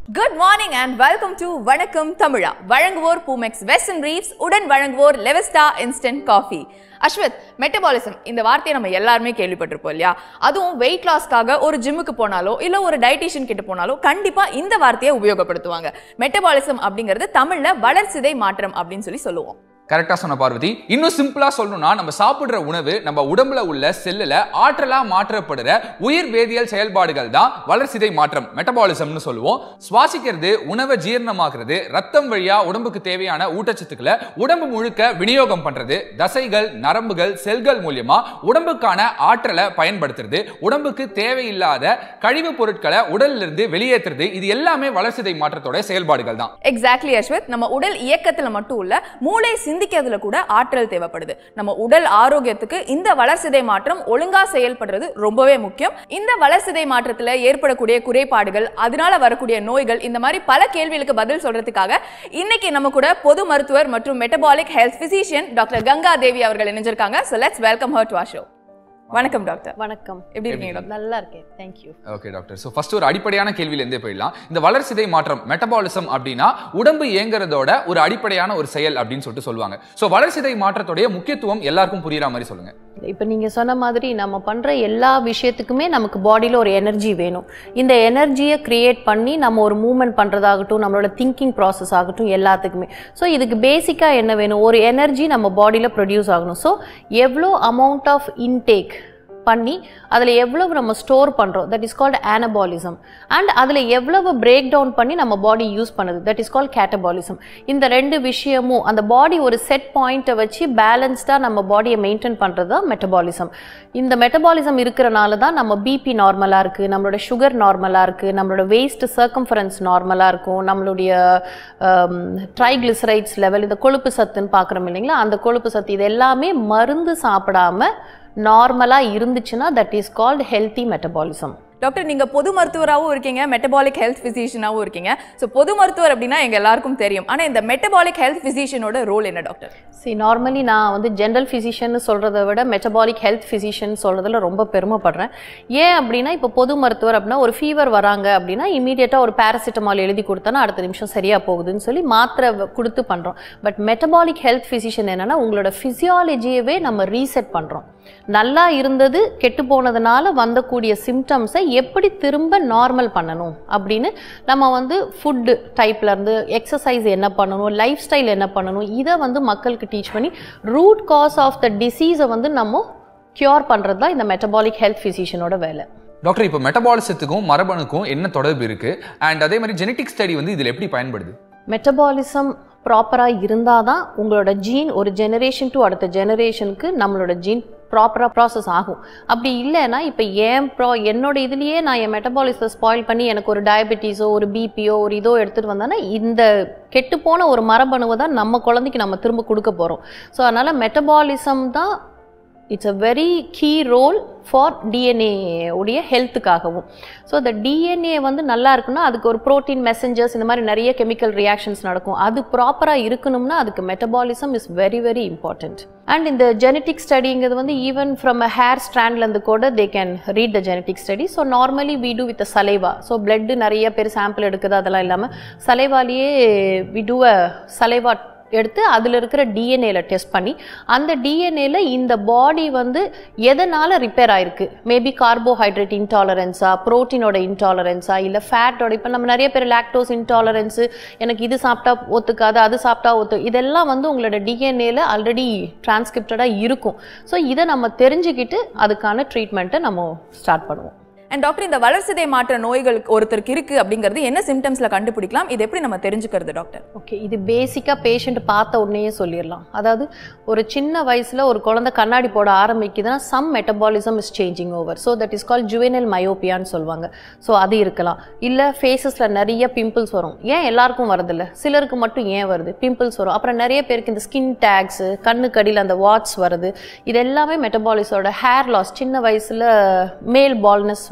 good morning and welcome to Vanakkam Tamizha வழங்குவோர் Poomex western ரீவ்ஸ் உடன் வழங்குவோர் Levista instant coffee Aswath metabolism இந்த வார்த்தையை நம்ம எல்லாருமே கேள்விப்பட்டிருப்போம் இல்லையா அதுவும் வெயிட் லாஸ்க்காக ஒரு ஜிம்முக்கு போனாலோ இல்ல ஒரு டயட்டிஷியன் கிட்ட போனாலோ கண்டிப்பா இந்த வார்த்தையை உபயோகப்படுத்துவாங்க மெட்டபாலிசம் அப்படிங்கிறது தமிழ்ல வளர்சிதை மாற்றம் அப்படின்னு சொல்லி சொல்லுவோம் கரெக்டா சொன்ன பார்வதி இன்னும் சிம்பிளா சொல்லணும்னா நம்ம சாப்பிடுற உணவு நம்ம உடம்புல உள்ள செல்லுல ஆற்றலா மாற்றப்படுற உயிர் வேதியியல் செயல்பாடுகள் தான் வளர்சிதை மாற்றம் மெட்டபாலிசம்னு சொல்லுவோம் சுவாசிக்கிறது உணவை ஜீரணமாக்குறது ரத்தம் வழியா உடம்புக்கு தேவையான ஊட்டச்சத்துக்களை உடம்பு முழுக்க விநியோகம் பண்றது தசைகள் நரம்புகள் செல்கள் மூலியமா உடம்புக்கான ஆற்றலை பயன்படுத்துறது உடம்புக்கு தேவையில்லாத கழிவுப் பொருட்களை உடல்ல இருந்து வெளியேற்றுறது இது எல்லாமே வளர்சிதை மாற்றத்தோட செயல்பாடுகள் தான் எக்ஸாக்ட்லி அஸ்வத் நம்ம உடல் இயக்கத்துல மட்டும் இல்ல மூளை சிந்திக்கிறதுல கூட ஆற்றல் தேவைப்படுது நம்ம உடல் ஆரோக்கியத்துக்கு இந்த வளர்சிதை மாற்றம் ஒழுங்கா செயல்படுறது ரொம்பவே முக்கியம் இந்த வளர்சிதை மாற்றத்துல ஏற்படக்கூடிய குறைபாடுகள் அதனால வரக்கூடிய நோய்கள் இந்த மாதிரி பல கேள்விகளுக்கு பதில் சொல்றதுக்காக இன்னைக்கு நம்ம கூட பொது மருத்துவர் மற்றும் metabolic health physician doctor Ganga Devi அவர்கள் இணைஞ்சிருக்காங்க so let's welcome her to our show வணக்கம் டாக்டர் வணக்கம் எப்படி இருக்கீங்க டாக்டர் நல்லா இருக்கேன் thank you okay doctor so first ஒரு அடிப்படையான கேள்வியிலேருந்தே போயிடலாம் இந்த வளர்சிதை மாற்றம் மெட்டபாலிசம் அப்படின்னா உடம்பு இயங்குறதோட ஒரு அடிப்படையான ஒரு செயல் அப்படின்னு சொல்லிட்டு சொல்லுவாங்க ஸோ வளர்சிதை மாற்றத்துடைய முக்கியத்துவம் எல்லாருக்கும் புரியுற மாதிரி சொல்லுங்க இப்போ நீங்கள் சொன்ன மாதிரி நம்ம பண்ணுற எல்லா விஷயத்துக்குமே நமக்கு பாடியில் ஒரு எனர்ஜி வேணும் இந்த எனர்ஜியை கிரியேட் பண்ணி நம்ம ஒரு மூவ்மெண்ட் பண்ணுறதாகட்டும் நம்மளோட திங்கிங் ப்ராசஸ் ஆகட்டும் எல்லாத்துக்குமே ஸோ இதுக்கு பேசிக்காக என்ன வேணும் ஒரு எனர்ஜி நம்ம பாடியில் ப்ரொடியூஸ் ஆகணும் ஸோ எவ்வளோ அமௌண்ட் ஆஃப் இன்டேக் பண்ணி அதில் எவ்வளவு நம்ம ஸ்டோர் பண்ணுறோம் that is called anabolism and அதில் எவ்வளவு பிரேக் டவுன் பண்ணி நம்ம பாடி யூஸ் பண்ணுது தட் இஸ் கால்ட் கேட்டபாலிசம் இந்த ரெண்டு விஷயமும் அந்த பாடி ஒரு செட் பாயிண்ட்டை வச்சு பேலன்ஸ்டாக நம்ம பாடியை மெயின்டைன் பண்ணுறது தான் மெட்டபாலிசம் இந்த மெட்டபாலிசம் இருக்கிறனால தான் நம்ம பிபி நார்மலாக இருக்குது நம்மளோட சுகர் நார்மலாக இருக்குது நம்மளோட வேஸ்ட் சர்க்கம்ஃபரன்ஸ் நார்மலாக இருக்கும் நம்மளுடைய ட்ரைக்ளிசரைட்ஸ் லெவல் இந்த கொழுப்பு சத்துன்னு பார்க்குறோம் இல்லைங்களா அந்த கொழுப்பு சத்து இது எல்லாமே மருந்து சாப்பிடாம நார்மலாக இருந்துச்சுன்னா that is called healthy metabolism doctor நீங்க பொது மருத்துவராகவும் இருக்கீங்க மெட்டபாலிக் ஹெல்த் பிசிஷியனாகவும் இருக்கீங்க ஸோ பொது மருத்துவர் அப்படின்னா எங்க எல்லாருக்கும் தெரியும் ஆனா இந்த மெட்டபாலிக் ஹெல்த் பிசிஷியனோட ரோல் என்ன டாக்டர் சி நார்மலி நான் வந்து ஜென்ரல் ஃபிசிஷியன் சொல்கிறத விட மெட்டபாலிக் ஹெல்த் ஃபிசிஷியன் சொல்கிறதுல ரொம்ப பெருமைப்படுறேன் ஏன் அப்படின்னா இப்போ பொது மருத்துவர் அப்படின்னா ஒரு ஃபீவர் வராங்க அப்படின்னா இமீடியட்டாக ஒரு பேராசிட்டமால் எழுதி கொடுத்தோன்னா அடுத்த நிமிஷம் சரியாக போகுதுன்னு சொல்லி மாத்திரை வ- கொடுத்து பண்ணுறோம் பட் மெட்டபாலிக் ஹெல்த் ஃபிசிஷியன் என்னன்னா உங்களோட ஃபிசியாலஜியவே நம்ம ரீசெட் பண்ணுறோம் நல்லா இருந்தது கெட்டு போனதுனால வந்தக்கூடிய சிம்டம்ஸை எப்படி திரும்ப நார்மல் பண்ணணும் அப்படின்னு நம்ம வந்து ஃபுட்டு டைப்லேருந்து எக்ஸசைஸ் என்ன பண்ணணும் லைஃப் ஸ்டைல் என்ன பண்ணணும் இதை வந்து மக்களுக்கு டீச் பண்ணி ரூட் காஸ் ஆஃப் த டிசீஸை வந்து நம்ம க்யூர் பண்ணுறது தான் இந்த மெட்டபாலிக் ஹெல்த் ஃபிசிஷியனோட வேலை டாக்டர் இப்போ மெட்டபாலிசத்துக்கும் மரபணுக்கும் என்ன தொடர்பு இருக்கு அண்ட் அதே மாதிரி ஜெனட்டிக் ஸ்டடி வந்து இதில் எப்படி பயன்படுது மெட்டபாலிசம் ப்ராப்பராக இருந்தால் தான் உங்களோட ஜீன் ஒரு ஜெனரேஷன் டு அடுத்த ஜெனரேஷனுக்கு நம்மளோட ஜீன் ப்ராப்பராக ப்ராசஸ் ஆகும் அப்படி இல்லைன்னா இப்போ ஏன் ப்ரா என்னோட இதுலேயே நான் என் மெட்டபாலிசத்தை ஸ்பாயில் பண்ணி எனக்கு ஒரு டயபெட்டிஸோ ஒரு பிபியோ ஒரு இதோ எடுத்துகிட்டு வந்தேன்னா இந்த கெட்டுப்போன ஒரு மரபணுவை தான் நம்ம குழந்தைக்கு நம்ம திரும்ப கொடுக்க போகிறோம் ஸோ அதனால் மெட்டபாலிசம் தான் it's a very key role for DNA உடைய ஹெல்த்துக்காகவும் ஸோ இந்த டிஎன்ஏ வந்து நல்லா இருக்குன்னா அதுக்கு ஒரு ப்ரோட்டீன் மெசஞ்சர்ஸ் இந்த மாதிரி நிறைய கெமிக்கல் ரியாக்ஷன்ஸ் நடக்கும் அது ப்ராப்பராக இருக்கணும்னா அதுக்கு metabolism is very very important and இந்த ஜெனட்டிக் ஸ்டடிங்கிறது வந்து ஈவன் ஃப்ரம் அ ஹேர் ஸ்ட்ராண்ட்லேருந்து கூட they can read the genetic study so normally we do with the saliva so blood நிறைய பேர் சாம்பிள் எடுக்குது அதெல்லாம் இல்லாமல் சலைவாலேயே we do a சலைவா எடுத்து அதில் இருக்கிற டிஎன்ஏல டெஸ்ட் பண்ணி அந்த டிஎன்ஏல இந்த பாடி வந்து எதனால் ரிப்பேர் ஆயிருக்கு மேபி கார்போஹைட்ரேட் இன்டாலரன்ஸா ப்ரோட்டீனோட இன்டாலரன்ஸா இல்லை ஃபேட்டோட இப்போ நம்ம நிறைய பேர் லாக்டோஸ் இன்டாலரன்ஸு எனக்கு இது சாப்பிட்டா ஒத்துக்காது அது சாப்பிட்டா ஒத்து இதெல்லாம் வந்து உங்களோட டிஎன்ஏல ஆல்ரெடி டிரான்ஸ்கிரிப்டடாக இருக்கும் ஸோ இதை நம்ம தெரிஞ்சுக்கிட்டு அதுக்கான ட்ரீட்மெண்ட்டை நம்ம ஸ்டார்ட் பண்ணுவோம் அண்ட் டாக்டர் இந்த வளர்சிதை மாற்ற நோய்கள் ஒருத்தருக்கு இருக்கு அப்படிங்கிறது என்ன சிம்டம்ஸ்ல கண்டுபிடிக்கலாம் இது எப்படி நம்ம தெரிஞ்சுக்கிறது டாக்டர் ஓகே இது பேசிக்காக பேஷண்ட் பார்த்த உடனேயே சொல்லிடலாம் அதாவது ஒரு சின்ன வயசில் ஒரு குழந்தை கண்ணாடி போட ஆரம்பிக்குதுன்னா some metabolism is changing over so that is call juvenile மயோப்பியான்னு சொல்லுவாங்க ஸோ அது இருக்கலாம் இல்லை ஃபேஸஸில் நிறைய பிம்பிள்ஸ் வரும் ஏன் எல்லாருக்கும் வரதில்ல சிலருக்கு மட்டும் ஏன் வருது பிம்பிள்ஸ் வரும் அப்புறம் நிறைய பேருக்கு இந்த ஸ்கின் டேக்ஸு கண்ணுக்கு அடியில் அந்த வாட்ஸ் வருது இது எல்லாமே மெட்டபாலிஸோட ஹேர் லாஸ் சின்ன வயசில் மேல் பால்னஸ்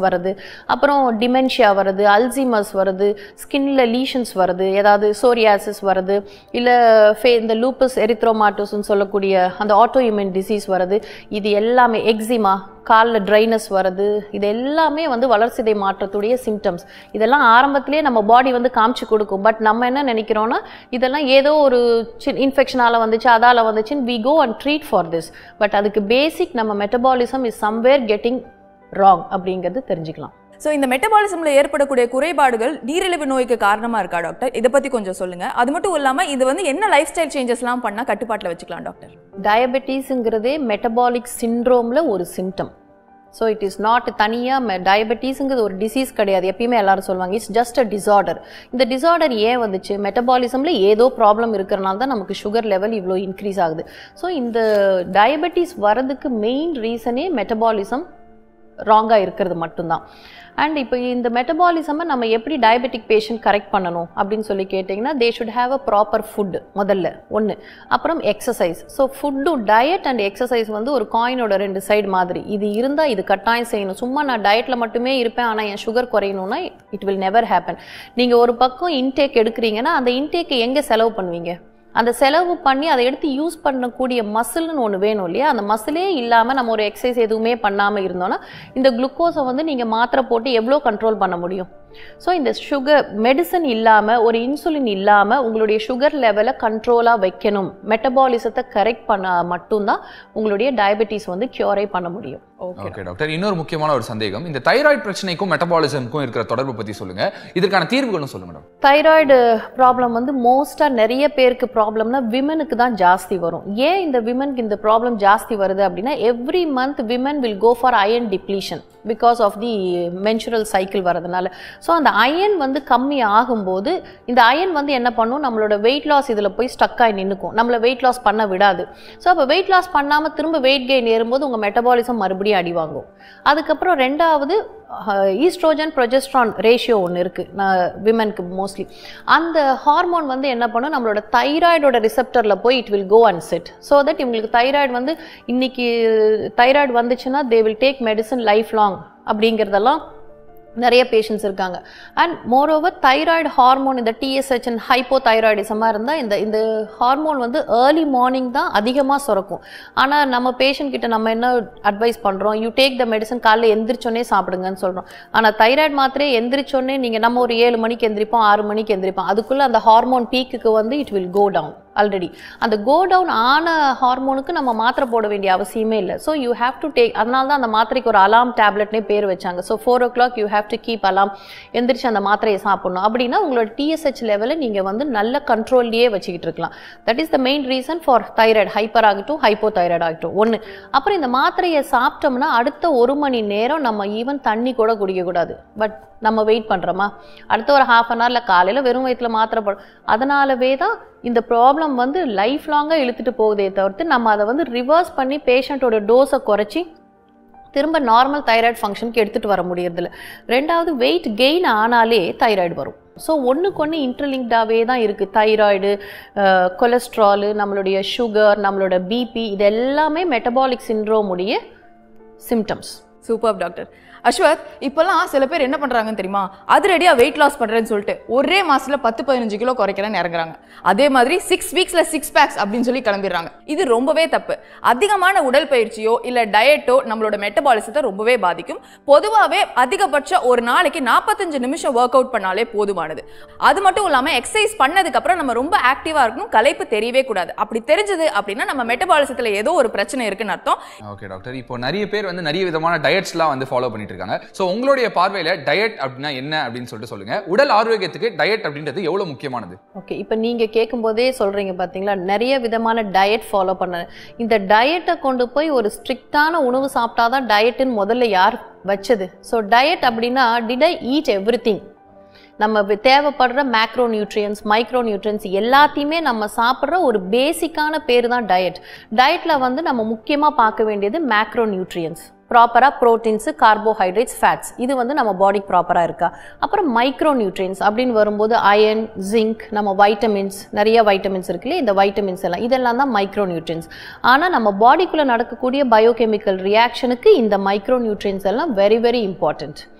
வருது அப்புறம் டிமென்ஷியா வருது அல்சீமஸ் வருது ஸ்கின்ல லீஷன்ஸ் வருது ஏதாவது சோரியாசிஸ் வருது இல்லை ஃபே இந்த லூப்பஸ் எரித்ரோமாட்டோஸ்ன்னு சொல்லக்கூடிய அந்த ஆட்டோ இம்யூன் டிசீஸ் வருது இது எல்லாமே எக்ஸிமா காலில் ட்ரைனஸ் வருது இது எல்லாமே வந்து வளர்சிதை மாற்றத்துடைய சிம்டம்ஸ் இதெல்லாம் ஆரம்பத்திலே நம்ம பாடி வந்து காமிச்சு கொடுக்கும் பட் நம்ம என்ன நினைக்கிறோன்னா இதெல்லாம் ஏதோ ஒரு சின் இன்ஃபெக்ஷனால் வந்துச்சு அதால் வந்துச்சுன்னு we go and treat for this but அதுக்கு பேசிக் நம்ம metabolism is somewhere getting wrong அப்படிங்கிறது தெரிஞ்சுக்கலாம் ஸோ இந்த மெட்டபாலிசம்ல ஏற்படக்கூடிய குறைபாடுகள் நீரிழிவு நோய்க்கு காரணமா இருக்கா டாக்டர் இதை பத்தி கொஞ்சம் சொல்லுங்க அது மட்டும் இல்லாம இது வந்து என்ன லைஃப் ஸ்டைல் சேஞ்சஸ்லாம் பண்ணா கட்டுப்பாட்டில் வச்சுக்கலாம் டாக்டர் டயபெட்டிஸுங்கிறதே மெட்டபாலிக் சிண்ட்ரோமில் ஒரு symptom so it is not தனியாக டயபெட்டிஸுங்கிறது ஒரு டிசீஸ் கிடையாது எப்பயுமே எல்லாரும் சொல்லுவாங்க இட்ஸ் ஜஸ்ட் அ டிசார்டர் இந்த டிசார்டர் ஏன் வந்துச்சு மெட்டபாலிசமில் ஏதோ ப்ராப்ளம் இருக்கிறனால தான் நமக்கு சுகர் லெவல் இவ்வளோ இன்க்ரீஸ் ஆகுது ஸோ இந்த டயபெட்டிஸ் வரதுக்கு மெயின் ரீசனே மெட்டபாலிசம் ராங்காக இருக்கிறது மட்டும்தான் அண்ட் இப்போ இந்த மெட்டபாலிசமை நம்ம எப்படி டயபெட்டிக் பேஷண்ட் கரெக்ட் பண்ணணும் அப்படின்னு சொல்லி கேட்டிங்கன்னா they should have a proper food முதல்ல ஒன்று அப்புறம் exercise so food diet and exercise வந்து ஒரு காயினோட ரெண்டு சைடு மாதிரி இது இருந்தால் இது கட்டாயம் செய்யணும் சும்மா நான் டயட்டில் மட்டுமே இருப்பேன் ஆனால் என் சுகர் குறையணும்னா இட் வில் நெவர் ஹேப்பன் நீங்கள் ஒரு பக்கம் இன்டேக் எடுக்கிறீங்கன்னா அந்த இன்டேக்கை எங்கே செலவு பண்ணுவீங்க அந்த செலவு பண்ணி அதை எடுத்து யூஸ் பண்ணக்கூடிய மசில்னு ஒன்று வேணும் இல்லையா அந்த மசிலே இல்லாமல் நம்ம ஒரு எக்ஸசைஸ் எதுவுமே பண்ணாமல் இருந்தோம்னா இந்த குளுக்கோஸை வந்து நீங்கள் மாத்திரை போட்டு எவ்வளோ கண்ட்ரோல் பண்ண முடியும் ஸோ இந்த சுகர் மெடிசன் இல்லாமல் ஒரு இன்சுலின் இல்லாமல் உங்களுடைய சுகர் லெவலை கண்ட்ரோலாக வைக்கணும் மெட்டபாலிசத்தை கரெக்ட் பண்ண மட்டும்தான் உங்களுடைய டயபெட்டிஸ் வந்து க்யூரே பண்ண முடியும் ஓகே ஓகே டாக்டர் இன்னொரு முக்கியமான ஒரு சந்தேகம் இந்த தைராய்டு பிரச்சனைக்கும் மெட்டபாலிசம்க்கும் இருக்கிற தொடர்பு பத்தி சொல்லுங்க இதற்கான தீர்வுகளும் சொல்லுங்க மேடம் தைராய்டு ப்ராப்ளம் வந்து மோஸ்ட்டாக நிறைய பேருக்கு ப்ராப்ளம்னா விமனுக்கு தான் ஜாஸ்தி வரும் ஏன் இந்த விமனுக்கு இந்த ப்ராப்ளம் ஜாஸ்தி வருது அப்படின்னா every month women will go for iron depletion because of the menstrual cycle வரதுனால ஸோ அந்த அயன் வந்து கம்மி ஆகும்போது இந்த அயன் வந்து என்ன பண்ணும் நம்மளோட வெயிட் லாஸ் இதில் போய் ஸ்டக் ஆகி நின்றுக்கும் நம்மளை வெயிட் லாஸ் பண்ண விடாது ஸோ அப்போ வெயிட் லாஸ் பண்ணாமல் திரும்ப வெயிட் கெயின் ஏறும்போது உங்கள் மெட்டபாலிசம் மறுபடியும் அடி வாங்கும் அதுக்கப்புறம் ரெண்டாவது ஈஸ்ட்ரோஜன் ப்ரொஜெஸ்ட்ரான் ரேஷியோ ஒன்று இருக்குது நான் விமனுக்கு மோஸ்ட்லி அந்த ஹார்மோன் வந்து என்ன பண்ணும் நம்மளோட தைராய்டோட ரிசெப்டரில் போய் it will go and set so that இவங்களுக்கு தைராய்டு வந்து இன்னைக்கு தைராய்டு வந்துச்சுன்னா they will take medicine life long அப்படிங்கிறதெல்லாம் நிறைய பேஷண்ட்ஸ் இருக்காங்க and more over thyroid hormone இந்த டிஎஸ்ஹெச் அண்ட் ஹைப்போ தைராய்டிசமாக இருந்தால் இந்த இந்த ஹார்மோன் வந்து ஏர்லி மார்னிங் தான் அதிகமாக சுரக்கும் ஆனால் நம்ம பேஷண்ட் கிட்ட நம்ம என்ன அட்வைஸ் பண்ணுறோம் யூ டேக் த மெடிசன் காலைல எந்திரிச்சோன்னே சாப்பிடுங்கன்னு சொல்கிறோம் ஆனால் தைராய்டு மாத்திரை எந்திரிச்சோன்னே நீங்கள் நம்ம ஒரு ஏழு மணிக்கு எந்திரிப்போம் ஆறு மணிக்கு எந்திரிப்போம் அதுக்குள்ளே அந்த ஹார்மோன் பீக்குக்கு வந்து it will go down already அந்த கோ டவுன் ஆன ஹார்மோனுக்கு நம்ம மாத்திரை போட வேண்டிய அவசியமே இல்லை so you have to take அதனால தான் அந்த மாத்திரைக்கு ஒரு அலாம் டேப்லெட்னே பேர் வச்சாங்க so four o'clock you have to keep alarm எந்திரிச்சு அந்த மாத்திரையை சாப்பிடணும் அப்படின்னா உங்களோட டிஎஸ்ஹெச் லெவலை நீங்கள் வந்து நல்ல கண்ட்ரோல்லையே வச்சுக்கிட்டு இருக்கலாம் that is the main reason for thyroid hyper ஆகட்டும் ஹைப்போ தைராய்டு ஆகட்டும் ஒன்று அப்புறம் இந்த மாத்திரையை சாப்பிட்டோம்னா அடுத்த ஒரு மணி நேரம் நம்ம ஈவன் தண்ணி கூட குடிக்கக்கூடாது பட் நம்ம வெயிட் பண்ணுறோமா அடுத்த ஒரு ஹாஃப் அன் ஹவரில் காலையில் வெறும் வயிற்றுல மாத்திரை போடும் அதனாலவே தான் இந்த ப்ராப்ளம் வந்து லைஃப் லாங்காக இழுத்துட்டு போகுதே தவிர்த்து நம்ம அதை வந்து ரிவர்ஸ் பண்ணி பேஷண்ட்டோட டோஸை குறைச்சி திரும்ப நார்மல் தைராய்டு ஃபங்க்ஷனுக்கு எடுத்துகிட்டு வர முடியறதில்ல ரெண்டாவது வெயிட் கெயின் ஆனாலே தைராய்டு வரும் ஸோ ஒன்றுக்கு ஒன்று இன்டர்லிங்க்டாகவே தான் இருக்குது தைராய்டு கொலஸ்ட்ராலு நம்மளுடைய சுகர் நம்மளோட பிபி இது எல்லாமே மெட்டபாலிக் சிண்ட்ரோமுடைய சிம்டம்ஸ் சூப்பர் டாக்டர் அஸ்வத் இப்போல்லாம் சில பேர் என்ன பண்றாங்கன்னு தெரியுமா அதிரடியா வெயிட் லாஸ் பண்றேன்னு சொல்லிட்டு ஒரே மாசத்துல பத்து பதினஞ்சு கிலோ குறைக்கிறேன்னு இறங்குறாங்க அதே மாதிரி சிக்ஸ் வீக்ஸ்ல சிக்ஸ் பேக்ஸ் அப்படின்னு சொல்லி கிளம்பிடுறாங்க இது ரொம்பவே தப்பு அதிகமான உடற்பயிற்சியோ இல்ல டயட்டோ நம்மளோட மெட்டபாலிசத்தை ரொம்பவே பாதிக்கும் பொதுவாகவே அதிகபட்ச ஒரு நாளைக்கு நாற்பத்தஞ்சு நிமிஷம் ஒர்க் அவுட் பண்ணாலே போதுமானது அது மட்டும் இல்லாம எக்ஸசைஸ் பண்ணதுக்கு அப்புறம் நம்ம ரொம்ப ஆக்டிவா இருக்கணும் களைப்பு தெரியவே கூடாது அப்படி தெரிஞ்சது அப்படின்னா நம்ம மெட்டபாலிசத்துல ஏதோ ஒரு பிரச்சனை இருக்குன்னு அர்த்தம் ஓகே டாக்டர் இப்போ நிறைய பேர் வந்து நிறைய விதமான டயட்ஸ்லாம் வந்து ஃபாலோ பண்ணிட்டு இருக்காங்க ஸோ உங்களுடைய பார்வையில டயட் அப்படின்னா என்ன அப்படின்னு சொல்லிட்டு சொல்லுங்க உடல் ஆரோக்கியத்துக்கு டயட் அப்படின்றது எவ்வளவு முக்கியமானது ஓகே இப்போ நீங்கள் கேட்கும்போதே சொல்கிறீங்க பார்த்தீங்களா நிறைய விதமான டயட் ஃபாலோ பண்ண இந்த டயட்டை கொண்டு போய் ஒரு ஸ்ட்ரிக்டான உணவு சாப்பிட்டா தான் டயட்டுன்னு முதல்ல யார் வச்சது ஸோ டயட் அப்படின்னா did I eat everything நம்ம வி- தேவைப்படுற மேக்ரோ நியூட்ரியன்ஸ் மைக்ரோ நியூட்ரியன்ஸ் எல்லாத்தையுமே நம்ம சாப்பிட்ற ஒரு பேசிக்கான பேர் தான் டயட் டயட்டில் வந்து நம்ம முக்கியமாக பார்க்க வேண்டியது மேக்ரோ நியூட்ரியன்ஸ் ப்ராப்பராக ப்ரோட்டீன்ஸு கார்போஹைட்ரேட்ஸ் ஃபேட்ஸ் இது வந்து நம்ம பாடிக்கு ப்ராப்பராக இருக்கா அப்புறம் மைக்ரோ நியூட்ரியன்ஸ் அப்படின்னு வரும்போது அயன் ஜிங்க் நம்ம வைட்டமின்ஸ் நிறைய வைட்டமின்ஸ் இருக்குல்ல இந்த வைட்டமின்ஸ் எல்லாம் இதெல்லாம் தான் மைக்ரோ நியூட்ரியன்ஸ் ஆனால் நம்ம பாடிக்குள்ளே நடக்கக்கூடிய பயோகெமிக்கல் ரியாக்ஷனுக்கு இந்த மைக்ரோ நியூட்ரியன்ஸ் எல்லாம் வெரி வெரி இம்பார்ட்டண்ட்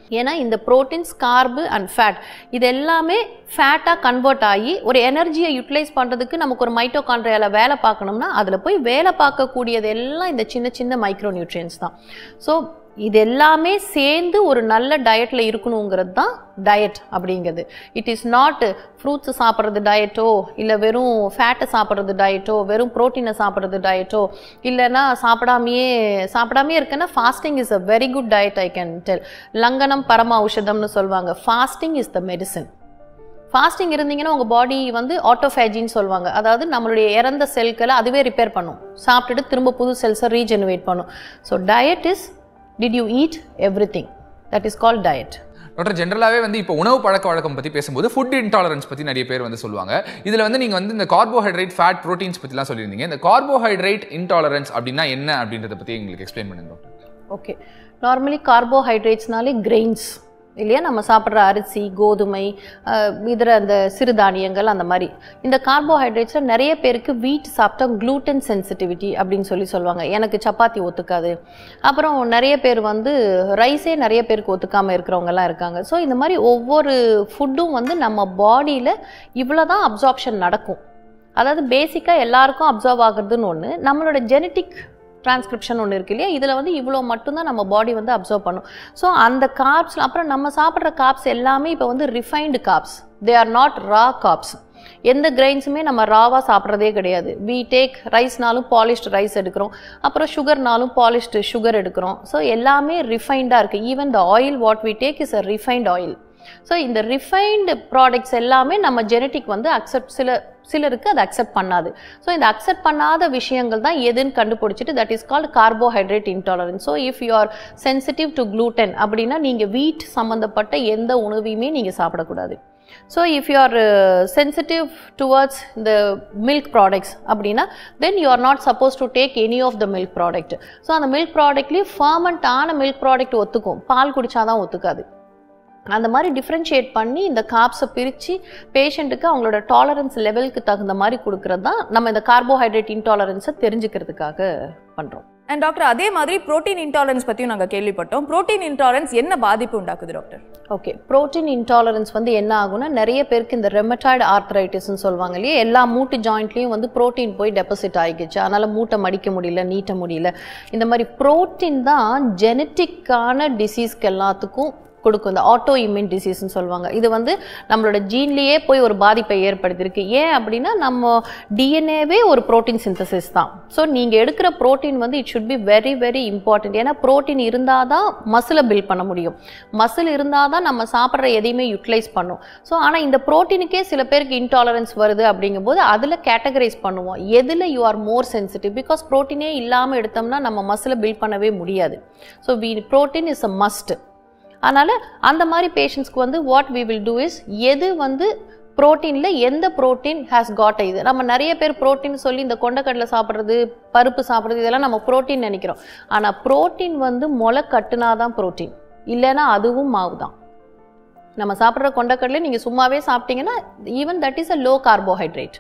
ஏன்னா இந்த ப்ரோட்டீன்ஸ் கார்பு அண்ட் ஃபேட் இது எல்லாமே ஃபேட்டாக கன்வெர்ட் ஆகி ஒரு எனர்ஜியை யூட்டிலைஸ் பண்ணுறதுக்கு நமக்கு ஒரு மைட்டோகாண்ட்ரியாவில் வேலை பார்க்கணும்னா அதில் போய் வேலை பார்க்கக்கூடியது எல்லாம் இந்த சின்ன சின்ன மைக்ரோ நியூட்ரியன்ஸ் தான் ஸோ இது எல்லாமே சேர்ந்து ஒரு நல்ல டயட்டில் இருக்கணுங்கிறது தான் டயட் அப்படிங்கிறது இட் இஸ் நாட் ஃப்ரூட்ஸ் சாப்பிட்றது டயட்டோ இல்லை வெறும் ஃபேட்டை சாப்பிட்றது டயட்டோ வெறும் ப்ரோட்டீனை சாப்பிட்றது டயட்டோ இல்லைன்னா சாப்பிடாமையே சாப்பிடாமையே இருக்குன்னா fasting is a very good diet I can tell லங்கனம் பரம ஔஷதம்னு சொல்லுவாங்க fasting is the medicine fasting இருந்தீங்கன்னா உங்கள் பாடி வந்து ஆட்டோஃபேஜின்னு சொல்லுவாங்க அதாவது நம்மளுடைய இறந்த செல்களை அதுவே ரிப்பேர் பண்ணும் சாப்பிட்டுட்டு திரும்ப புது செல்ஸை ரீஜெனரேட் பண்ணும் so diet is did you eat everything that is call diet doctor ஜென்ரலாகவே வந்து இப்போ உணவு பழக்க வழக்கம் பற்றி பேசும்போது ஃபுட் இன்டாலரன்ஸ் பற்றி நிறைய பேர் வந்து சொல்லுவாங்க இதில் வந்து நீங்கள் வந்து இந்த கார்போஹைட்ரேட் ஃபேட் ப்ரோட்டீன்ஸ் பற்றிலாம் சொல்லியிருந்தீங்க இந்த கார்போஹைட்ரேட் இன்டாலரன்ஸ் அப்படின்னா என்ன அப்படின்றத பற்றி எங்களுக்கு எக்ஸ்பிளைன் பண்ணுங்க டாக்டர் ஓகே நார்மலி கார்போஹைட்ரேட்ஸ்னாலே கிரெயின்ஸ் இல்லையா நம்ம சாப்பிட்ற அரிசி கோதுமை அஹ், இதர அந்த சிறுதானியங்கள் அந்த மாதிரி இந்த கார்போஹைட்ரேட்ஸில் நிறைய பேருக்கு வீட் சாப்பிட்டா gluten சென்சிட்டிவிட்டி அப்படின்னு சொல்லி சொல்லுவாங்க எனக்கு சப்பாத்தி ஒத்துக்காது அப்புறம் நிறைய பேர் வந்து ரைஸே நிறைய பேருக்கு ஒத்துக்காமல் இருக்கிறவங்கலாம் இருக்காங்க ஸோ இந்த மாதிரி ஒவ்வொரு ஃபுட்டும் வந்து நம்ம பாடியில் இவ்வளோ தான் அப்சார்ப்ஷன் நடக்கும் அதாவது பேசிக்காக எல்லாருக்கும் அப்சர்வ் ஆகுறதுன்னு ஒன்று நம்மளோட ஜெனட்டிக் டிரான்ஸ்கிரிப்ஷன் ஒன்று இருக்கு இல்லையா இதில் வந்து இவ்வளோ மட்டும்தான் நம்ம பாடி வந்து அப்சர்வ் பண்ணும் ஸோ அந்த கார்ப்ஸ் அப்புறம் நம்ம சாப்பிட்ற கார்ப்ஸ் எல்லாமே இப்போ வந்து refined carbs they are not raw carbs எந்த கிரெயின்ஸுமே நம்ம ராவாக சாப்பிட்றதே கிடையாது வி டேக் ரைஸ்னாலும் பாலிஷ்டு ரைஸ் எடுக்கிறோம் அப்புறம் சுகர்னாலும் பாலிஷ்டு சுகர் எடுக்கிறோம் ஸோ எல்லாமே ரிஃபைண்டாக இருக்குது even the oil what we take is a refined oil so இந்த ரிஃபைன்டு ப்ராடக்ட்ஸ் எல்லாமே நம்ம ஜெனட்டிக் வந்து அக்செப்ட் சில சிலருக்கு அதை அக்செப்ட் பண்ணாது ஸோ இந்த அக்செப்ட் பண்ணாத விஷயங்கள் தான் எதுன்னு கண்டுபிடிச்சிட்டு that is called carbohydrate intolerance so if you are sensitive to gluten அப்படின்னா நீங்கள் வீட் சம்மந்தப்பட்ட எந்த உணவையுமே நீங்கள் சாப்பிடக்கூடாது so if you are sensitive towards இந்த மில்க் ப்ராடக்ட்ஸ் அப்படின்னா then you are not suppose to take any of the milk product so அந்த மில்க் ப்ராடக்ட்லேயும் ஃபர்மெண்ட் ஆன மில்க் ப்ராடக்ட் ஒத்துக்கும் பால் குடிச்சாதான் ஒத்துக்காது அந்த மாதிரி டிஃப்ரென்ஷியேட் பண்ணி இந்த காப்ஸை பிரித்து பேஷண்ட்டுக்கு அவங்களோட டாலரன்ஸ் லெவலுக்கு தகுந்த மாதிரி கொடுக்கறது தான் நம்ம இந்த கார்போஹைட்ரேட் இன்டாலரன்ஸை தெரிஞ்சுக்கிறதுக்காக பண்ணுறோம் அண்ட் டாக்டர் அதே மாதிரி புரோட்டீன் இன்டாலரன்ஸ் பற்றியும் நாங்கள் கேள்விப்பட்டோம் புரோட்டீன் இன்டாலரன்ஸ் என்ன பாதிப்பு உண்டாக்குது டாக்டர் ஓகே புரோட்டீன் இன்டாலரன்ஸ் வந்து என்ன ஆகும்னா நிறைய பேருக்கு இந்த ரெமட்டாய்டு ஆர்த்ரைட்டிஸ்னு சொல்லுவாங்க இல்லையா எல்லா மூட்டு ஜாயிண்ட்லேயும் வந்து புரோட்டீன் போய் டெபாசிட் ஆகிடுச்சு அதனால் மூட்டை மடிக்க முடியல நீட்ட முடியல இந்த மாதிரி புரோட்டீன் தான் ஜெனட்டிக்கான டிசீஸ்க்கு எல்லாத்துக்கும் கொடுக்கும் இந்த ஆட்டோ இம்யூன் டிசீஸ்னு சொல்லுவாங்க இது வந்து நம்மளோட ஜீன்லேயே போய் ஒரு பாதிப்பை ஏற்படுத்தியிருக்கு ஏன் அப்படின்னா நம்ம டிஎன்ஏவே ஒரு புரோட்டீன் சிந்தசிஸ் தான் ஸோ நீங்கள் எடுக்கிற புரோட்டீன் வந்து it should be very very important ஏன்னா புரோட்டீன் இருந்தால் தான் மசிலை பில்ட் பண்ண முடியும் மசில் இருந்தால் தான் நம்ம சாப்பிட்ற எதையுமே யூட்டிலைஸ் பண்ணும் ஸோ ஆனால் இந்த புரோட்டீனுக்கே சில பேருக்கு இன்டாலரன்ஸ் வருது அப்படிங்கும்போது அதில் கேட்டகரைஸ் பண்ணுவோம் எதில் you are more sensitive because புரோட்டீனே இல்லாமல் எடுத்தோம்னா நம்ம மசிலை பில்ட் பண்ணவே முடியாது so we protein is a must அதனால் அந்த மாதிரி பேஷண்ட்ஸ்க்கு வந்து what we will do is எது வந்து புரோட்டீனில் எந்த புரோட்டீன் ஹேஸ் காட் இது நம்ம நிறைய பேர் புரோட்டீன் சொல்லி இந்த கொண்டக்கடலை சாப்பிட்றது பருப்பு சாப்பிட்றது இதெல்லாம் நம்ம புரோட்டீன் நினைக்கிறோம் ஆனால் புரோட்டீன் வந்து முளை கட்டுனா தான் புரோட்டீன் இல்லைன்னா அதுவும் மாவு தான் நம்ம சாப்பிட்ற கொண்டக்கடலை நீங்கள் சும்மாவே சாப்பிட்டீங்கன்னா even that is a low carbohydrate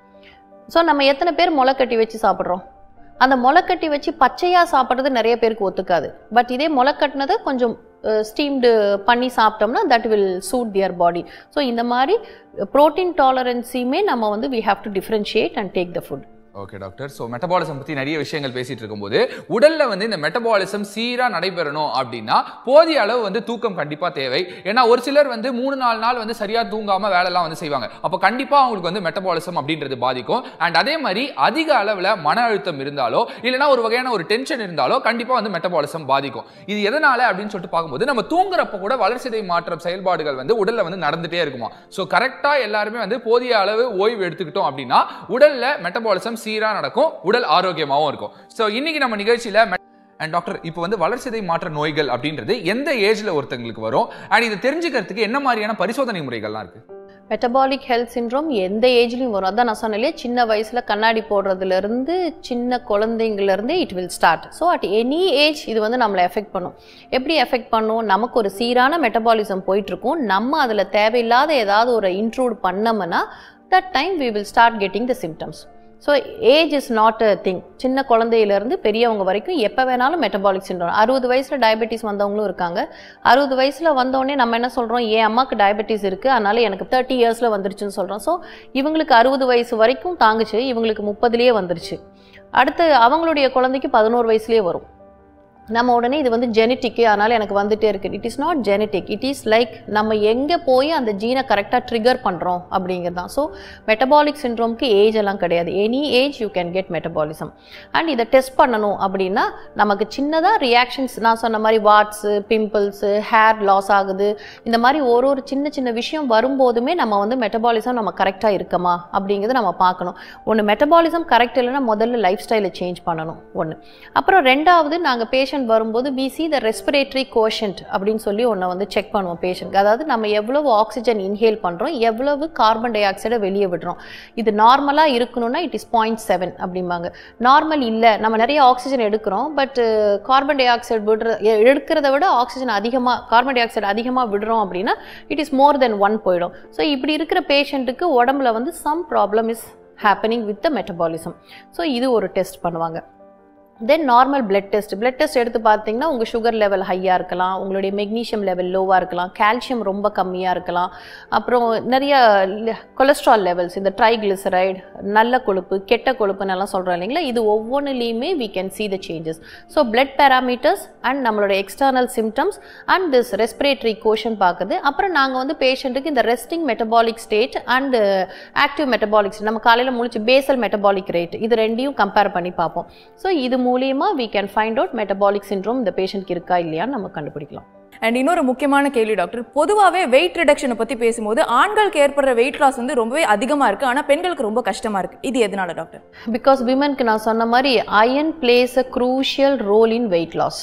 so நம்ம எத்தனை பேர் முளை கட்டி வச்சு சாப்பிட்றோம் அந்த முளை கட்டி வச்சு பச்சையாக சாப்பிட்றது நிறைய பேருக்கு ஒத்துக்காது பட் இதே முளை கட்டினதை கொஞ்சம் ஸ்டீம்டு பண்ணி சாப்பிட்டோம்னா that will suit their body so இந்த மாதிரி ப்ரோட்டீன் டாலரன்ஸையுமே நம்ம வந்து we have to differentiate and take the food okay doctor so metabolism பற்றி நிறைய விஷயங்கள் பேசிட்டு இருக்கும்போது உடல்ல வந்து இந்த மெட்டபாலிசம் சீராக நடைபெறணும் அப்படின்னா போதிய அளவு வந்து தூக்கம் கண்டிப்பாக தேவை ஏன்னா ஒரு சிலர் வந்து மூணு நாலு நாள் வந்து சரியாக தூங்காம வேலைலாம் வந்து செய்வாங்க அப்போ கண்டிப்பாக அவங்களுக்கு வந்து மெட்டபாலிசம் அப்படின்றது பாதிக்கும் அண்ட் அதே மாதிரி அதிக அளவில் மன அழுத்தம் இருந்தாலோ இல்லைனா ஒரு வகையான ஒரு டென்ஷன் இருந்தாலோ கண்டிப்பாக வந்து மெட்டபாலிசம் பாதிக்கும் இது எதனால அப்படின்னு சொல்லிட்டு பார்க்கும்போது நம்ம தூங்குறப்ப கூட வளர்சிதை மாற்றம் செயல்பாடுகள் வந்து உடல்ல வந்து நடந்துட்டே இருக்குமா ஸோ கரெக்டாக எல்லாருமே வந்து போதிய அளவு ஓய்வு எடுத்துக்கிட்டோம் அப்படின்னா உடல்ல மெட்டபாலிசம் சீராக நடக்கும் உடல் ஆரோக்கியமாகவும் இருக்கும் ஸோ இன்னைக்கு நம்ம நிகழ்ச்சியில அண்ட் டாக்டர் இப்போ வந்து வளர்சிதை மாற்ற நோய்கள் அப்படின்றது எந்த ஏஜ்ல ஒருத்தங்களுக்கு வரும் அண்ட் இதை தெரிஞ்சுக்கிறதுக்கு என்ன மாதிரியான பரிசோதனை முறைகள்லாம் இருக்கு மெட்டபாலிக் ஹெல்த் சின்ரோம் எந்த ஏஜ்லையும் வரும் அதான் நான் சொன்னேன் சின்ன வயசில் கண்ணாடி போடுறதுலேருந்து சின்ன குழந்தைங்கள்லேருந்தே it will start so at any age இது வந்து நம்மளை எஃபெக்ட் பண்ணும் எப்படி எஃபெக்ட் பண்ணும் நமக்கு ஒரு சீரான மெட்டபாலிசம் போயிட்டுருக்கும் நம்ம அதில் தேவையில்லாத ஏதாவது ஒரு இன்க்ளூட் பண்ணோம்னா that time we will start getting the symptoms so age is not a thing சின்ன குழந்தையிலேருந்து பெரியவங்க வரைக்கும் எப்போ வேணாலும் மெட்டபாலிக் சிண்ட்ரோம் அறுபது வயசில் டயபெட்டிஸ் வந்தவங்களும் இருக்காங்க அறுபது வயசில் வந்தோடனே நம்ம என்ன சொல்கிறோம் என் அம்மாவுக்கு டயபெட்டிஸ் இருக்குது அதனால எனக்கு தேர்ட்டி இயர்ஸில் வந்துருச்சுன்னு சொல்கிறோம் ஸோ இவங்களுக்கு அறுபது வயசு வரைக்கும் தாங்குச்சு இவங்களுக்கு முப்பதுலேயே வந்துருச்சு அடுத்து அவங்களுடைய குழந்தைக்கு பதினோரு வயசுலேயே வரும் நம்ம உடனே இது வந்து ஜெனட்டிக்கு அதனால் எனக்கு வந்துட்டே இருக்குது it is not genetic it is like நம்ம எங்கே போய் அந்த ஜீனை கரெக்டாக ட்ரிகர் பண்ணுறோம் அப்படிங்கிறது தான் ஸோ மெட்டபாலிக் சிண்ட்ரோம்க்கு ஏஜ் எல்லாம் கிடையாது any age you can get metabolism and இதை டெஸ்ட் பண்ணணும் அப்படின்னா நமக்கு சின்னதாக ரியாக்ஷன்ஸ் நான் சொன்ன மாதிரி வாட்ஸு பிம்பிள்ஸு ஹேர் லாஸ் ஆகுது இந்த மாதிரி ஒரு ஒரு சின்ன சின்ன விஷயம் வரும்போதுமே நம்ம வந்து மெட்டபாலிசம் நம்ம கரெக்டாக இருக்கமா அப்படிங்கிறத நம்ம பார்க்கணும் ஒன்று மெட்டபாலிசம் கரெக்ட் இல்லைன்னா முதல்ல லைஃப் ஸ்டைலை சேஞ்ச் பண்ணணும் ஒன்று அப்புறம் ரெண்டாவது நாங்கள் பேஷண்ட் வரும்போது we see the respiratory quotient அப்படின்னு சொல்லி ஒன்றை வந்து செக் பண்ணுவோம் பேஷண்ட்க்கு அதாவது நம்ம எவ்வளவு ஆக்சிஜன் இன்ஹேல் பண்ணுறோம் எவ்வளவு கார்பன் டை ஆக்சைடை வெளியே விடுறோம் இது நார்மலாக இருக்கணும்னா இட் இஸ் பாயிண்ட் செவன் அப்படிம்பாங்க நார்மல் இல்லை நம்ம நிறைய ஆக்சிஜன் எடுக்கிறோம் பட் கார்பன் டை ஆக்சைடு விடுற எ- எடுக்கிறத விட ஆக்சிஜன் அதிகமாக கார்பன் டை ஆக்சைடு அதிகமாக விடுறோம் அப்படின்னா it is more then one போயிடும் ஸோ இப்படி இருக்கிற பேஷண்ட்டுக்கு உடம்புல வந்து some problem is happening with the metabolism so இது ஒரு டெஸ்ட் பண்ணுவாங்க then normal blood test blood test எடுத்து பார்த்தீங்கன்னா உங்கள் சுகர் லெவல் ஹையாக இருக்கலாம் உங்களுடைய மெக்னீஷியம் லெவல் லோவாக இருக்கலாம் கால்சியம் ரொம்ப கம்மியாக இருக்கலாம் அப்புறம் நிறைய கொலஸ்ட்ரால் லெவல்ஸ் இந்த ட்ரைக்ளிசரைடு நல்ல கொழுப்பு கெட்ட கொழுப்புன்னு எல்லாம் சொல்கிறோம் இல்லைங்களா இது ஒவ்வொன்றுலேயுமே we can see the changes so blood parameters and நம்மளோட external symptoms and this respiratory quotient பார்க்குது அப்புறம் நாங்கள் வந்து பேஷண்ட்டுக்கு இந்த resting metabolic state and active metabolic state நம்ம காலையில் முழிச்சு பேசல் மெட்டபாலிக் ரேட் இது ரெண்டையும் கம்பேர் பண்ணி பார்ப்போம் ஸோ இது மூலியமாக we can find out metabolic syndrome இந்த பேஷண்ட்க்கு இருக்கா இல்லையான்னு நம்ம கண்டுபிடிக்கலாம் அண்ட் இன்னொரு முக்கியமான கேள்வி டாக்டர் பொதுவாகவே வெயிட் ரிடக்ஷனை பற்றி பேசும்போது ஆண்களுக்கு ஏற்படுற வெயிட் லாஸ் வந்து ரொம்பவே அதிகமாக இருக்குது ஆனால் பெண்களுக்கு ரொம்ப கஷ்டமாக இருக்குது இது எதனால டாக்டர் பிகாஸ் விமனுக்கு நான் சொன்ன மாதிரி iron plays a crucial role in weight loss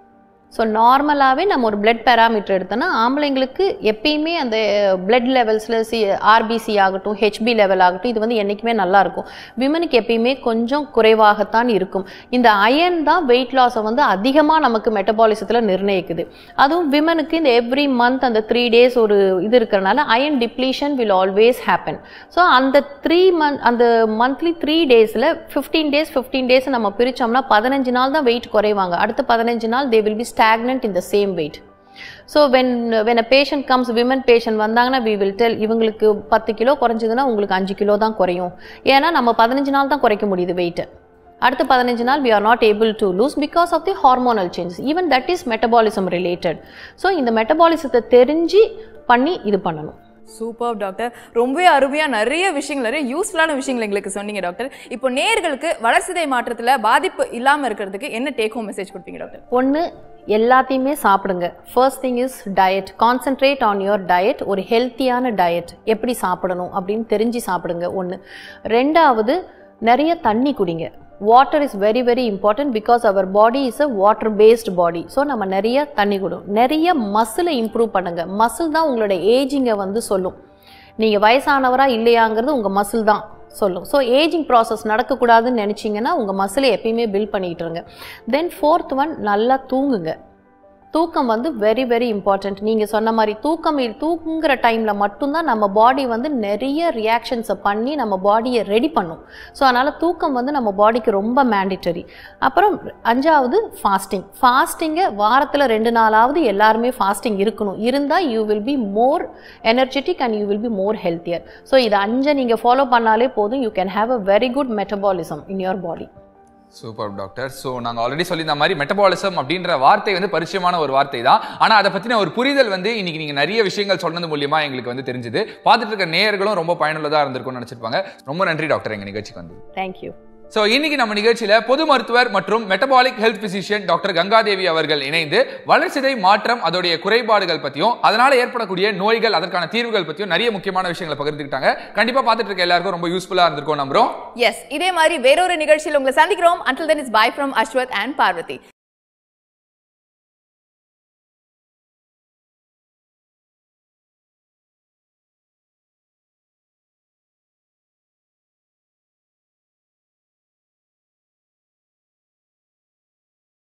so நார்மலாகவே நம்ம ஒரு பிளட் பேராமீட்டர் எடுத்தோன்னா ஆம்பளைங்களுக்கு எப்பயுமே அந்த பிளட் லெவல்ஸில் சி ஆர்பிசி ஆகட்டும் ஹெச்பி லெவல் ஆகட்டும் இது வந்து என்றைக்குமே நல்லா இருக்கும் விமனுக்கு எப்பயுமே கொஞ்சம் குறைவாகத்தான் இருக்கும் இந்த அயன் தான் வெயிட் லாஸை வந்து அதிகமாக நமக்கு மெட்டபாலிசத்தில் நிர்ணயிக்குது அதுவும் விமனுக்கு இந்த எவ்ரி மந்த் அந்த த்ரீ டேஸ் ஒரு இது இருக்கிறனால iron depletion will always happen so அந்த த்ரீ மந்த் அந்த மந்த்லி த்ரீ டேஸில் ஃபிஃப்டீன் டேஸ் ஃபிஃப்டீன் டேஸ் நம்ம பிரித்தோம்னா பதினஞ்சு நாள் தான் வெயிட் குறைவாங்க அடுத்த பதினஞ்சு நாள் they will be stagnant in the same weight so when when a patient comes women patient வந்தாங்கன்னா வி வில் டெல் இவங்களுக்கு பத்து கிலோ குறைஞ்சதுன்னா உங்களுக்கு அஞ்சு கிலோ தான் குறையும் ஏன்னா நம்ம பதினஞ்சு நாள் தான் குறைக்க முடியுது வெயிட்டை அடுத்த பதினஞ்சு நாள் we are not able to lose because of the hormonal changes even that is metabolism related so இந்த மெட்டபாலிசத்தை தெரிஞ்சு பண்ணி இது பண்ணணும் சூப்பர் டாக்டர் ரொம்பவே அருமையாக நிறைய விஷயங்கள் நிறைய யூஸ்ஃபுல்லான விஷயங்கள் எங்களுக்கு சொன்னீங்க டாக்டர் இப்போ நேர்களுக்கு வளர்சிதை மாற்றத்தில் பாதிப்பு இல்லாமல் இருக்கிறதுக்கு என்ன டேக் ஹோம் மெசேஜ் கொடுப்பீங்க டாக்டர் ஒன்று எல்லாத்தையுமே சாப்பிடுங்க first thing is diet concentrate on your diet ஒரு ஹெல்த்தியான டயட் எப்படி சாப்பிடணும் அப்படின்னு தெரிஞ்சு சாப்பிடுங்க ஒன்று ரெண்டாவது நிறைய தண்ணி குடிங்க water is very very important because our body is a water based body so நம்ம நிறைய தண்ணி குடும் நிறைய மசிலை இம்ப்ரூவ் பண்ணுங்க மசில் தான் உங்களோட ஏஜிங்கை வந்து சொல்லும் நீங்கள் வயசானவரா இல்லையாங்கிறது உங்கள் மசில் தான் சொல்லும் ஸோ ஏஜிங் ப்ராசஸ் நடக்கக்கூடாதுன்னு நினச்சிங்கன்னா உங்கள் மசிலை எப்பயுமே பில்ட் பண்ணிட்டு இருங்க தென் ஃபோர்த் ஒன் நல்லா தூங்குங்க தூக்கம் வந்து வெரி வெரி இம்பார்ட்டன்ட் நீங்கள் சொன்ன மாதிரி தூக்கம் இல்- தூங்குற டைமில் மட்டும்தான் நம்ம பாடி வந்து நிறைய ரியாக்ஷன்ஸை பண்ணி நம்ம பாடியை ரெடி பண்ணும் ஸோ அதனால் தூக்கம் வந்து நம்ம பாடிக்கு ரொம்ப மேண்டிட்டரி அப்புறம் அஞ்சாவது ஃபாஸ்டிங் ஃபாஸ்டிங்கை வாரத்தில் ரெண்டு நாளாவது எல்லாருமே ஃபாஸ்டிங் இருக்கணும் இருந்தால் you will be more energetic and you will be more healthier so இதை அஞ்சை நீங்கள் ஃபாலோ பண்ணாலே போதும் you can have a very good metabolism in your body super doctor so நாங்கள் ஆல்ரெடி சொல்லியிருந்த மாதிரி மெட்டபாலிசம் அப்படின்ற வார்த்தை வந்து பரிச்சயமான ஒரு வார்த்தை தான் ஆனால் அதை பற்றின ஒரு புரிதல் வந்து இன்னைக்கு நீங்கள் நிறைய விஷயங்கள் சொன்னது மூலியமா எங்களுக்கு வந்து தெரிஞ்சுது பார்த்துட்டு இருக்க நேயர்களும் ரொம்ப பயனுள்ளதாக இருந்திருக்கும்னு நினச்சிருப்பாங்க ரொம்ப நன்றி டாக்டர் எங்கள் நிகழ்ச்சிக்கு வந்து தேங்க்யூ ஸோ இன்னைக்கு நம்ம நிகழ்ச்சியில பொது மருத்துவர் மற்றும் metabolic health physician doctor Gangadevi அவர்கள் இணைந்து வளர்சிதை மாற்றம் அதோடைய குறைபாடுகள் பத்தியும் அதனால ஏற்படக்கூடிய நோய்கள் அதற்கான தீர்வுகள் பத்தியும் நிறைய முக்கியமான விஷயங்களை பகிர்ந்துக்கிட்டாங்க கண்டிப்பா பார்த்துட்டு இருக்க எல்லாருக்கும் ரொம்ப யூஸ்ஃபுல்லா இருந்திருக்கும் நம்புறோம் எஸ் இதே மாதிரி வேறொரு நிகழ்ச்சியில் உங்களை சந்திக்கிறோம் until then is bye from Ashwath and Parvati